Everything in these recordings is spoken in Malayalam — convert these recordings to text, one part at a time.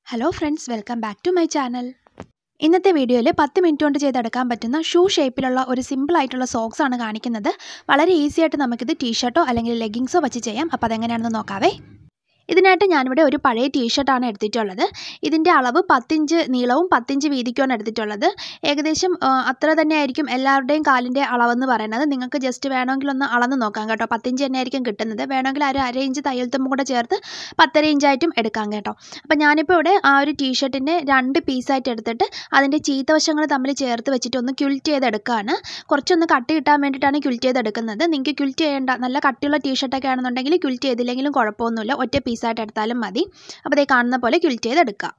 hello friends welcome back to my channel ഇന്നത്തെ വീഡിയോയിൽ പത്ത് മിനിറ്റ് കൊണ്ട് ചെയ്തെടുക്കാൻ പറ്റുന്ന ഷൂ ഷേപ്പിലുള്ള ഒരു സിമ്പിൾ ആയിട്ടുള്ള സോക്സ് ആണ് കാണിക്കുന്നത് വളരെ ഈസി ആയിട്ട് നമുക്കിത് ടീഷർട്ടോ അല്ലെങ്കിൽ ലെഗിങ്സോ വെച്ച് ചെയ്യാം അപ്പോൾ അതെങ്ങനെയാണെന്ന് നോക്കാവേ ഇതിനായിട്ട് ഞാനിവിടെ ഒരു പഴയ ടീഷർട്ടാണ് എടുത്തിട്ടുള്ളത് ഇതിൻ്റെ അളവ് പത്തിഞ്ച് നീളവും പത്തിഞ്ച് വീതിക്കുമാണ് എടുത്തിട്ടുള്ളത് ഏകദേശം ആ, അത്ര തന്നെ ആയിരിക്കും എല്ലാവരുടെയും കാലിൻ്റെ അളവെന്ന് പറയുന്നത് നിങ്ങൾക്ക് ജസ്റ്റ് വേണമെങ്കിൽ ഒന്ന് അളന്ന് നോക്കാം കേട്ടോ പത്തിഞ്ച് തന്നെ ആയിരിക്കും കിട്ടുന്നത് വേണമെങ്കിൽ ഒരു അര ഇഞ്ച് തയ്യൽ തുമ്പും കൂടെ ചേർത്ത് പത്തര ഇഞ്ചായിട്ടും എടുക്കാം കേട്ടോ അപ്പോൾ ഞാനിപ്പോൾ ഇവിടെ ആ ഒരു ടീഷർട്ടിനെ രണ്ട് പീസായിട്ട് എടുത്തിട്ട് അതിൻ്റെ ചീത്ത വശങ്ങൾ തമ്മിൽ ചേർത്ത് വെച്ചിട്ട് ഒന്ന് ക്യുൽറ്റ് ചെയ്തെടുക്കുകയാണ് കുറച്ചൊന്ന് കട്ടി കിട്ടാൻ വേണ്ടിയിട്ടാണ് ക്യുൽറ്റ് ചെയ്തെടുക്കുന്നത് നിങ്ങൾക്ക് ക്യുൽറ്റ് ചെയ്യേണ്ട നല്ല കട്ടിയുള്ള ടീഷർട്ടൊക്കെ ആണെന്നുണ്ടെങ്കിൽ ക്യുൽറ്റ് ചെയ്തില്ലെങ്കിലും കുഴപ്പമൊന്നുമില്ല ഒറ്റ പീസായിട്ട് എടുത്താലും മതി അപ്പോൾ ഇതേ കാണുന്ന പോലെ ക്യുൽറ്റ് ചെയ്തെടുക്കുക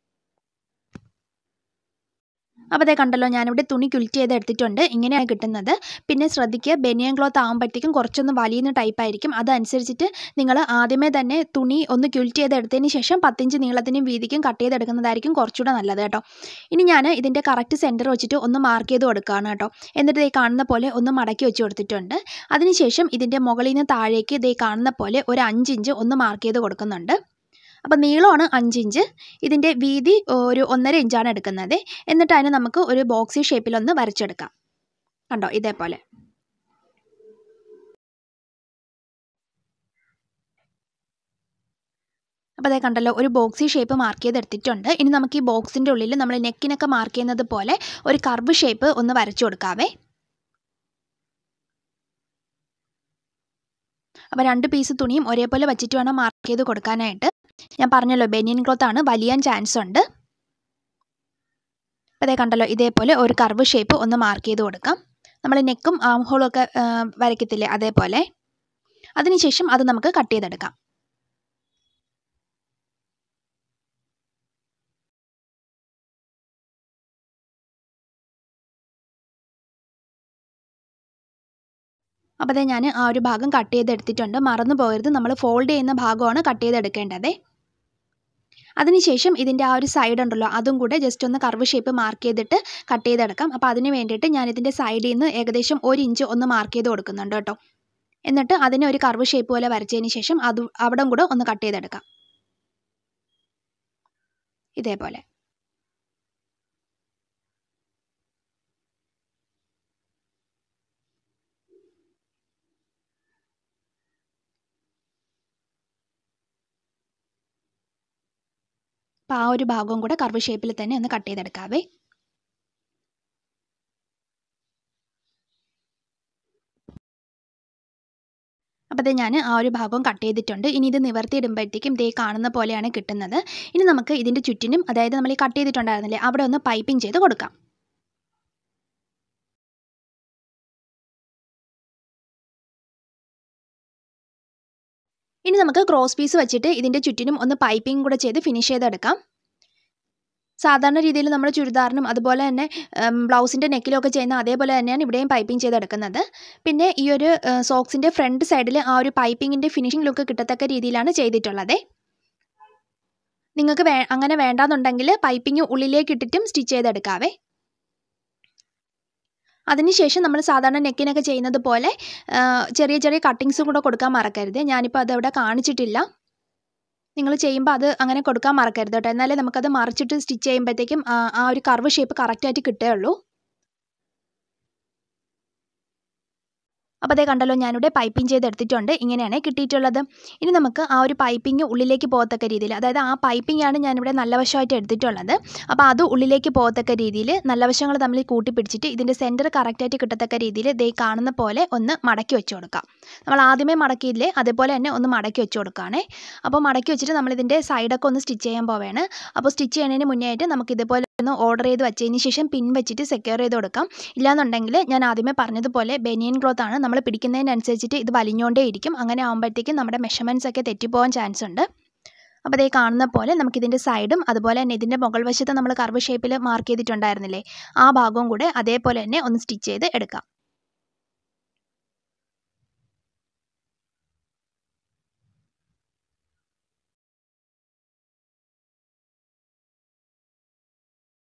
അപ്പോൾ അതേ കണ്ടല്ലോ ഞാനിവിടെ തുണി ക്യുൽറ്റ് ചെയ്ത് എടുത്തിട്ടുണ്ട് ഇങ്ങനെയാണ് കിട്ടുന്നത് പിന്നെ ശ്രദ്ധിക്കുക ബനിയൻ ക്ലോത്ത് ആകുമ്പോഴത്തേക്കും കുറച്ചൊന്ന് വലിയുന്ന ടൈപ്പ് ആയിരിക്കും അതനുസരിച്ചിട്ട് നിങ്ങൾ ആദ്യമേ തന്നെ തുണി ഒന്ന് ക്യുൽറ്റ് ചെയ്ത് എടുത്തതിന് ശേഷം പത്തിഞ്ച് നീളത്തിനും വീതിക്കും കട്ട് ചെയ്തെടുക്കുന്നതായിരിക്കും കുറച്ചുകൂടെ നല്ലത് കേട്ടോ ഇനി ഞാൻ ഇതിൻ്റെ കറക്റ്റ് സെൻറ്റർ വെച്ചിട്ട് ഒന്ന് മാർക്ക് ചെയ്ത് കൊടുക്കുകയാണ് കേട്ടോ എന്നിട്ട് ഇതേ കാണുന്ന പോലെ ഒന്ന് മടക്കി വെച്ച് കൊടുത്തിട്ടുണ്ട് അതിനുശേഷം ഇതിൻ്റെ മുകളിൽ നിന്ന് താഴേക്ക് ഇതേ കാണുന്ന പോലെ ഒരു അഞ്ചിഞ്ച് ഒന്ന് മാർക്ക് ചെയ്ത് കൊടുക്കുന്നുണ്ട് അപ്പോൾ നീളമാണ് അഞ്ചിഞ്ച് ഇതിൻ്റെ വീതി ഒരു ഒന്നര ഇഞ്ചാണ് എടുക്കുന്നത് എന്നിട്ട് അതിന് നമുക്ക് ഒരു ബോക്സി ഷേപ്പിലൊന്ന് വരച്ചെടുക്കാം കണ്ടോ ഇതേപോലെ അപ്പോൾ അതേ കണ്ടല്ലോ ഒരു ബോക്സി ഷേപ്പ് മാർക്ക് ചെയ്തെടുത്തിട്ടുണ്ട് ഇനി നമുക്ക് ഈ ബോക്സിൻ്റെ ഉള്ളിൽ നമ്മൾ നെക്കിനൊക്കെ മാർക്ക് ചെയ്യുന്നത് പോലെ ഒരു കർവ് ഷേപ്പ് ഒന്ന് വരച്ചു കൊടുക്കാവേ അപ്പോൾ രണ്ട് പീസ് തുണിയും ഒരേപോലെ വച്ചിട്ട് വേണം മാർക്ക് ചെയ്ത് കൊടുക്കാനായിട്ട് ഞാൻ പറഞ്ഞല്ലോ ബനിയൻ ക്ലോത്ത് ആണ് വലിയാൻ ചാൻസ് ഉണ്ട് അപ്പോൾ അതേ കണ്ടല്ലോ ഇതേപോലെ ഒരു കർവ് ഷേപ്പ് ഒന്ന് മാർക്ക് ചെയ്ത് കൊടുക്കാം നമ്മൾ നെക്കും ആം ഹോളും ഒക്കെ വരയ്ക്കത്തില്ലേ അതേപോലെ അതിനുശേഷം അത് നമുക്ക് കട്ട് ചെയ്തെടുക്കാം അപ്പോൾ അതേ ഞാൻ ആ ഒരു ഭാഗം കട്ട് ചെയ്തെടുത്തിട്ടുണ്ട് മറന്നു പോകരുത് നമ്മൾ ഫോൾഡ് ചെയ്യുന്ന ഭാഗമാണ് കട്ട് ചെയ്തെടുക്കേണ്ടത് അതിനുശേഷം ഇതിൻ്റെ ആ ഒരു സൈഡ് ഉണ്ടല്ലോ അതും കൂടെ ജസ്റ്റ് ഒന്ന് കർവ് ഷേപ്പ് മാർക്ക് ചെയ്തിട്ട് കട്ട് ചെയ്തെടുക്കാം അപ്പോൾ അതിന് വേണ്ടിയിട്ട് ഞാൻ ഇതിൻ്റെ സൈഡിൽ നിന്ന് ഏകദേശം ഒരു ഇഞ്ച് ഒന്ന് മാർക്ക് ചെയ്ത് കൊടുക്കുന്നുണ്ട് കേട്ടോ എന്നിട്ട് അതിനെ ഒരു കർവ് ഷേപ്പ് പോലെ വരച്ചതിന് ശേഷം അത് അവിടെ കൂടെ ഒന്ന് കട്ട് ചെയ്തെടുക്കാം ഇതേപോലെ അപ്പോൾ ആ ഒരു ഭാഗവും കൂടെ കർവ് ഷേപ്പിൽ തന്നെ ഒന്ന് കട്ട് ചെയ്തെടുക്കാവേ അപ്പോൾ അത് ഞാൻ ആ ഒരു ഭാഗവും കട്ട് ചെയ്തിട്ടുണ്ട് ഇനി ഇത് നിവർത്തിയിടുമ്പോഴത്തേക്കും ഇതേ കാണുന്ന പോലെയാണ് കിട്ടുന്നത് ഇനി നമുക്ക് ഇതിൻ്റെ ചുറ്റിനും അതായത് നമ്മൾ ഈ കട്ട് ചെയ്തിട്ടുണ്ടായിരുന്നില്ലേ അവിടെ ഒന്ന് പൈപ്പിംഗ് ചെയ്ത് കൊടുക്കാം ഇനി നമുക്ക് ക്രോസ് പീസ് വെച്ചിട്ട് ഇതിൻ്റെ ചുറ്റിനും ഒന്ന് പൈപ്പിംഗ് കൂടെ ചെയ്ത് ഫിനിഷ് ചെയ്തെടുക്കാം സാധാരണ രീതിയിൽ നമ്മൾ ചുരിദാറിനും അതുപോലെ തന്നെ ബ്ലൗസിൻ്റെ നെക്കിലൊക്കെ ചെയ്യുന്ന അതേപോലെ തന്നെയാണ് ഇവിടെയും പൈപ്പിംഗ് ചെയ്തെടുക്കുന്നത് പിന്നെ ഈ ഒരു സോക്സിൻ്റെ ഫ്രണ്ട് സൈഡിൽ ആ ഒരു പൈപ്പിങ്ങിൻ്റെ ഫിനിഷിംഗ് ലുക്ക് കിട്ടത്തക്ക രീതിയിലാണ് ചെയ്തിട്ടുള്ളത് നിങ്ങൾക്ക് വേ അങ്ങനെ വേണ്ടാന്നുണ്ടെങ്കിൽ പൈപ്പിംഗ് ഉള്ളിലേക്ക് ഇട്ടിട്ടും സ്റ്റിച്ച് ചെയ്തെടുക്കാവേ അതിനുശേഷം നമ്മൾ സാധാരണ നെക്കിനൊക്കെ ചെയ്യുന്നത് പോലെ ചെറിയ ചെറിയ കട്ടിങ്സും കൂടെ കൊടുക്കാൻ മറക്കരുത് ഞാനിപ്പോൾ അതവിടെ കാണിച്ചിട്ടില്ല നിങ്ങൾ ചെയ്യുമ്പോൾ അത് അങ്ങനെ കൊടുക്കാൻ മറക്കരുത് കേട്ടോ എന്നാലേ നമുക്കത് മറിച്ചിട്ട് സ്റ്റിച്ച് ചെയ്യുമ്പോഴത്തേക്കും ആ ഒരു കർവ് ഷേപ്പ് കറക്റ്റായിട്ട് കിട്ടുകയുള്ളൂ അപ്പോൾ അതേ കണ്ടല്ലോ ഞാനിവിടെ പൈപ്പിംഗ് ചെയ്തെടുത്തിട്ടുണ്ട് ഇങ്ങനെയാണ് കിട്ടിയിട്ടുള്ളത് ഇനി നമുക്ക് ആ ഒരു പൈപ്പിംഗ് ഉള്ളിലേക്ക് പോകത്തക്ക രീതിയിൽ അതായത് ആ പൈപ്പിംഗ് ആണ് ഞാനിവിടെ നല്ല വശമായിട്ട് എടുത്തിട്ടുള്ളത് അപ്പോൾ അത് ഉള്ളിലേക്ക് പോകത്തക്ക രീതിയിൽ നല്ല വശങ്ങൾ തമ്മിൽ കൂട്ടിപ്പിടിച്ചിട്ട് ഇതിൻ്റെ സെൻറ്റർ കറക്റ്റായിട്ട് കിട്ടത്തക്ക രീതിയിൽ ദേ കാണുന്ന പോലെ ഒന്ന് മടക്കി വെച്ച് കൊടുക്കാം നമ്മൾ ആദ്യമേ മടക്കിയില്ലേ അതേപോലെ തന്നെ ഒന്ന് മടക്കി വെച്ച് കൊടുക്കുകയാണേ അപ്പോൾ മടക്കി വെച്ചിട്ട് നമ്മളിതിൻ്റെ സൈഡൊക്കെ ഒന്ന് സ്റ്റിച്ച് ചെയ്യാൻ പോവുകയാണ് അപ്പോൾ സ്റ്റിച്ച് ചെയ്യുന്നതിന് മുന്നേ ആയിട്ട് നമുക്ക് ഇതേപോലെ ഒന്ന് ഓർഡർ ചെയ്ത് വെച്ചതിന് ശേഷം പിൻ വെച്ചിട്ട് സെക്യൂർ ചെയ്ത് കൊടുക്കാം ഇല്ലാന്നുണ്ടെങ്കിൽ ഞാൻ ആദ്യമേ പറഞ്ഞതുപോലെ ബനിയൻ ക്ലോത്ത് ആണ് നമ്മൾ പിടിക്കുന്നതിനനുസരിച്ചിട്ട് ഇത് വലിഞ്ഞുകൊണ്ടേ ഇരിക്കും അങ്ങനെ ആകുമ്പോഴത്തേക്കും നമ്മുടെ മെഷർമെൻറ്റ്സ് ഒക്കെ തെറ്റിപ്പോകാൻ ചാൻസ് ഉണ്ട് അപ്പോൾ അതേ കാണുന്ന പോലെ നമുക്കിതിൻ്റെ സൈഡും അതുപോലെ തന്നെ ഇതിൻ്റെ മുകൾ വശത്ത് നമ്മൾ കർവ് ഷേപ്പിൽ മാർക്ക് ചെയ്തിട്ടുണ്ടായിരുന്നില്ലേ ആ ഭാഗവും കൂടെ അതേപോലെ തന്നെ ഒന്ന് സ്റ്റിച്ച് ചെയ്ത് എടുക്കാം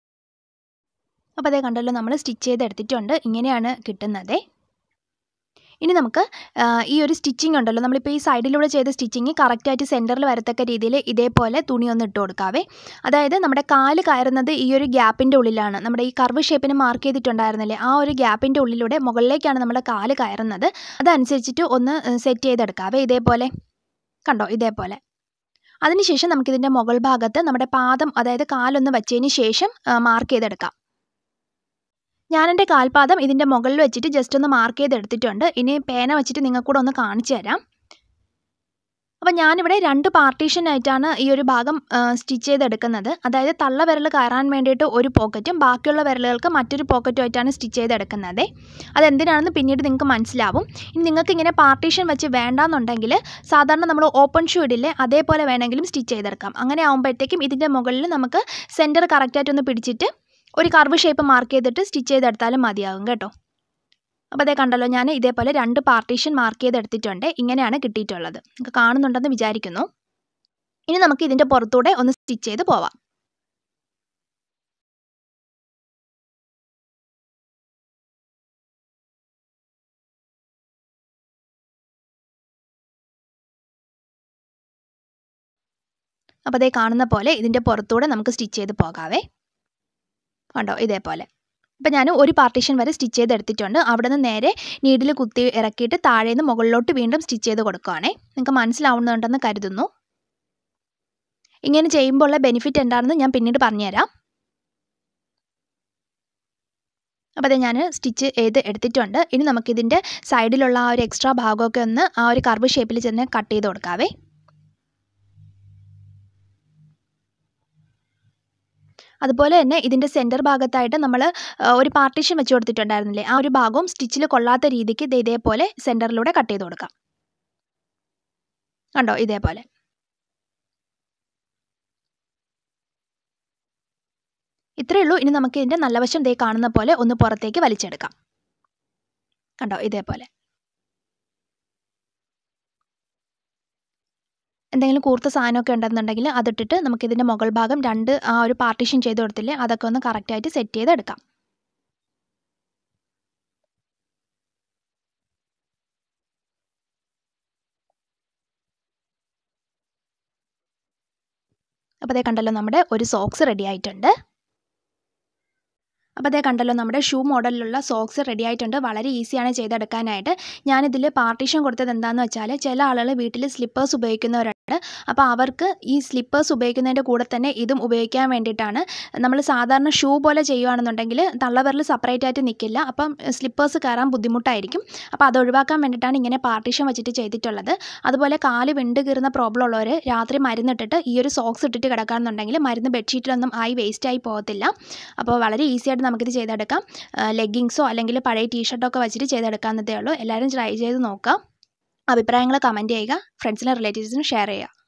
അപ്പോൾ അതേ കണ്ടല്ലോ നമ്മൾ സ്റ്റിച്ച് ചെയ്ത് എടുത്തിട്ടുണ്ട് ഇങ്ങനെയാണ് കിട്ടുന്നത് ഇനി നമുക്ക് ആ, ഈ ഒരു സ്റ്റിച്ചിങ് ഉണ്ടല്ലോ നമ്മളിപ്പോൾ ഈ സൈഡിലൂടെ ചെയ്ത സ്റ്റിച്ചിങ് കറക്റ്റായിട്ട് സെൻറ്ററിൽ വരത്തക്ക രീതിയിൽ ഇതേപോലെ തുണി ഒന്ന് ഇട്ട് കൊടുക്കാവേ അതായത് നമ്മുടെ കാല് കയറുന്നത് ഈ ഒരു ഗ്യാപ്പിൻ്റെ ഉള്ളിലാണ് നമ്മുടെ ഈ കർവ് ഷേപ്പിന് മാർക്ക് ചെയ്തിട്ടുണ്ടായിരുന്നില്ലേ ആ ഒരു ഗ്യാപ്പിൻ്റെ ഉള്ളിലൂടെ മുകളിലേക്കാണ് നമ്മുടെ കാല് കയറുന്നത് അതനുസരിച്ചിട്ട് ഒന്ന് സെറ്റ് ചെയ്തെടുക്കാവേ ഇതേപോലെ കണ്ടോ ഇതേപോലെ അതിനുശേഷം നമുക്കിതിൻ്റെ മുകൾ ഭാഗത്ത് നമ്മുടെ പാദം അതായത് കാലൊന്ന് വച്ചതിന് ശേഷം മാർക്ക് ചെയ്തെടുക്കാം ഞാൻ എൻ്റെ കാൽപാദം ഇതിൻ്റെ മുകളിൽ വെച്ചിട്ട് ജസ്റ്റ് ഒന്ന് മാർക്ക് ചെയ്തെടുത്തിട്ടുണ്ട് ഇനി പേന വെച്ചിട്ട് നിങ്ങൾക്കൂടെ ഒന്ന് കാണിച്ചു തരാം അപ്പം ഞാനിവിടെ രണ്ട് പാർട്ടീഷനായിട്ടാണ് ഈ ഒരു ഭാഗം സ്റ്റിച്ച് ചെയ്തെടുക്കുന്നത് അതായത് തള്ള വിരൽ കയറാൻ വേണ്ടിയിട്ട് ഒരു പോക്കറ്റും ബാക്കിയുള്ള വിരലുകൾക്ക് മറ്റൊരു പോക്കറ്റും ആയിട്ടാണ് സ്റ്റിച്ച് ചെയ്തെടുക്കുന്നത് അതെന്തിനാണെന്ന് പിന്നീട് നിങ്ങൾക്ക് മനസ്സിലാവും ഇനി നിങ്ങൾക്ക് ഇങ്ങനെ പാർട്ടീഷൻ വെച്ച് വേണ്ടാന്നുണ്ടെങ്കിൽ സാധാരണ നമ്മൾ ഓപ്പൺ ഷൂ ഇടില്ലേ അതേപോലെ വേണമെങ്കിലും സ്റ്റിച്ച് ചെയ്തെടുക്കാം അങ്ങനെ ആകുമ്പോഴത്തേക്കും ഇതിൻ്റെ മുകളിൽ നമുക്ക് സെൻറ്റർ കറക്റ്റായിട്ടൊന്ന് പിടിച്ചിട്ട് ഒരു കർവ് ഷേപ്പ് മാർക്ക് ചെയ്തിട്ട് സ്റ്റിച്ച് ചെയ്തെടുത്താലും മതിയാകും കേട്ടോ അപ്പോൾ അതേ കണ്ടല്ലോ ഞാൻ ഇതേപോലെ രണ്ട് പാർട്ടീഷൻ മാർക്ക് ചെയ്തെടുത്തിട്ടുണ്ട് ഇങ്ങനെയാണ് കിട്ടിയിട്ടുള്ളത് നിങ്ങൾക്ക് കാണുന്നുണ്ടെന്ന് വിചാരിക്കുന്നു ഇനി നമുക്ക് ഇതിൻ്റെ പുറത്തൂടെ ഒന്ന് സ്റ്റിച്ച് ചെയ്ത് പോവാം അപ്പോൾ അതേ കാണുന്ന പോലെ ഇതിൻ്റെ പുറത്തൂടെ നമുക്ക് സ്റ്റിച്ച് ചെയ്ത് പോകാവേ കണ്ടോ ഇതേപോലെ അപ്പോൾ ഞാൻ ഒരു പാർട്ടീഷൻ വരെ സ്റ്റിച്ച് ചെയ്ത് എടുത്തിട്ടുണ്ട് അവിടെ നിന്ന് നേരെ നീഡിൽ കുത്തി ഇറക്കിയിട്ട് താഴെ നിന്ന് മുകളിലോട്ട് വീണ്ടും സ്റ്റിച്ച് ചെയ്ത് കൊടുക്കുകയാണേ നിങ്ങൾക്ക് മനസ്സിലാവുന്നുണ്ടെന്ന് കരുതുന്നു ഇങ്ങനെ ചെയ്യുമ്പോൾ ഉള്ള ബെനിഫിറ്റ് എന്താണെന്ന് ഞാൻ പിന്നീട് പറഞ്ഞുതരാം അപ്പോൾ അതെ ഞാൻ സ്റ്റിച്ച് ചെയ്ത് എടുത്തിട്ടുണ്ട് ഇനി നമുക്കിതിൻ്റെ സൈഡിലുള്ള ആ ഒരു എക്സ്ട്രാ ഭാഗമൊക്കെ ഒന്ന് ആ ഒരു കർവ് ഷേപ്പിൽ ചെന്ന് കട്ട് ചെയ്ത് കൊടുക്കാവേ അതുപോലെ തന്നെ ഇതിൻ്റെ സെൻറ്റർ ഭാഗത്തായിട്ട് നമ്മൾ ഒരു പാർട്ടീഷൻ വെച്ച് കൊടുത്തിട്ടുണ്ടായിരുന്നില്ലേ ആ ഒരു ഭാഗവും സ്റ്റിച്ചിൽ കൊള്ളാത്ത രീതിക്ക് ഇത് ഇതേപോലെ സെൻറ്ററിലൂടെ കട്ട് ചെയ്ത് കൊടുക്കാം കണ്ടോ ഇതേപോലെ ഇത്രയേ ഉള്ളൂ ഇനി നമുക്ക് ഇതിൻ്റെ നല്ല വശം ദേ കാണുന്ന പോലെ ഒന്ന് പുറത്തേക്ക് വലിച്ചെടുക്കാം കണ്ടോ ഇതേപോലെ എന്തെങ്കിലും കൂർത്ത സാധനമൊക്കെ ഉണ്ടെന്നുണ്ടെങ്കിൽ അതിട്ടിട്ട് നമുക്കിതിൻ്റെ മുകൾ ഭാഗം രണ്ട് ആ ഒരു പാർട്ടീഷൻ ചെയ്ത് കൊടുത്തില്ലേ അതൊക്കെ ഒന്ന് കറക്റ്റായിട്ട് സെറ്റ് ചെയ്തെടുക്കാം അപ്പോൾ അതേ കണ്ടല്ലോ നമ്മുടെ ഒരു സോക്സ് റെഡി ആയിട്ടുണ്ട് അപ്പോൾ അതേ കണ്ടല്ലോ നമ്മുടെ ഷൂ മോഡലിലുള്ള സോക്സ് റെഡി ആയിട്ടുണ്ട് വളരെ ഈസിയാണ് ചെയ്തെടുക്കാനായിട്ട് ഞാനിതിൽ പാർട്ടീഷൻ കൊടുത്തത് എന്താണെന്ന് വെച്ചാൽ ചില ആളുകൾ വീട്ടിൽ സ്ലിപ്പേഴ്സ് ഉപയോഗിക്കുന്നവരുണ്ട് അപ്പോൾ അവർക്ക് ഈ സ്ലിപ്പേഴ്സ് ഉപയോഗിക്കുന്നതിൻ്റെ കൂടെ തന്നെ ഇതും ഉപയോഗിക്കാൻ വേണ്ടിയിട്ടാണ് നമ്മൾ സാധാരണ ഷൂ പോലെ ചെയ്യുകയാണെന്നുണ്ടെങ്കിൽ തള്ളവിരൽ സെപ്പറേറ്റ് ആയിട്ട് നിൽക്കില്ല അപ്പം സ്ലിപ്പേഴ്സ് കയറാൻ ബുദ്ധിമുട്ടായിരിക്കും അപ്പോൾ അത് ഒഴിവാക്കാൻ വേണ്ടിയിട്ടാണ് ഇങ്ങനെ പാർട്ടീഷൻ വെച്ചിട്ട് ചെയ്തിട്ടുള്ളത് അതുപോലെ കാല് വിണ്ട് കീറുന്ന പ്രോബ്ലം ഉള്ളവർ രാത്രി മരുന്നിട്ടിട്ട് ഈ ഒരു സോക്സ് ഇട്ടിട്ട് കിടക്കുകയാണെന്നുണ്ടെങ്കിൽ മരുന്ന് ബെഡ്ഷീറ്റിലൊന്നും ആയി വേസ്റ്റ് ആയി പോകത്തില്ല അപ്പോൾ വളരെ ഈസി ആയിട്ട് നമുക്കിത് ചെയ്തെടുക്കാം ലെഗിങ്സോ അല്ലെങ്കിൽ പഴയ ടീഷർട്ടൊക്കെ വെച്ചിട്ട് ചെയ്തെടുക്കാവുന്നതേ ഉള്ളൂ എല്ലാവരും ട്രൈ ചെയ്ത് നോക്കാം അഭിപ്രായങ്ങൾ കമൻറ്റ് ചെയ്യുക ഫ്രണ്ട്സിനും റിലേറ്റീവ്സിനും ഷെയർ ചെയ്യുക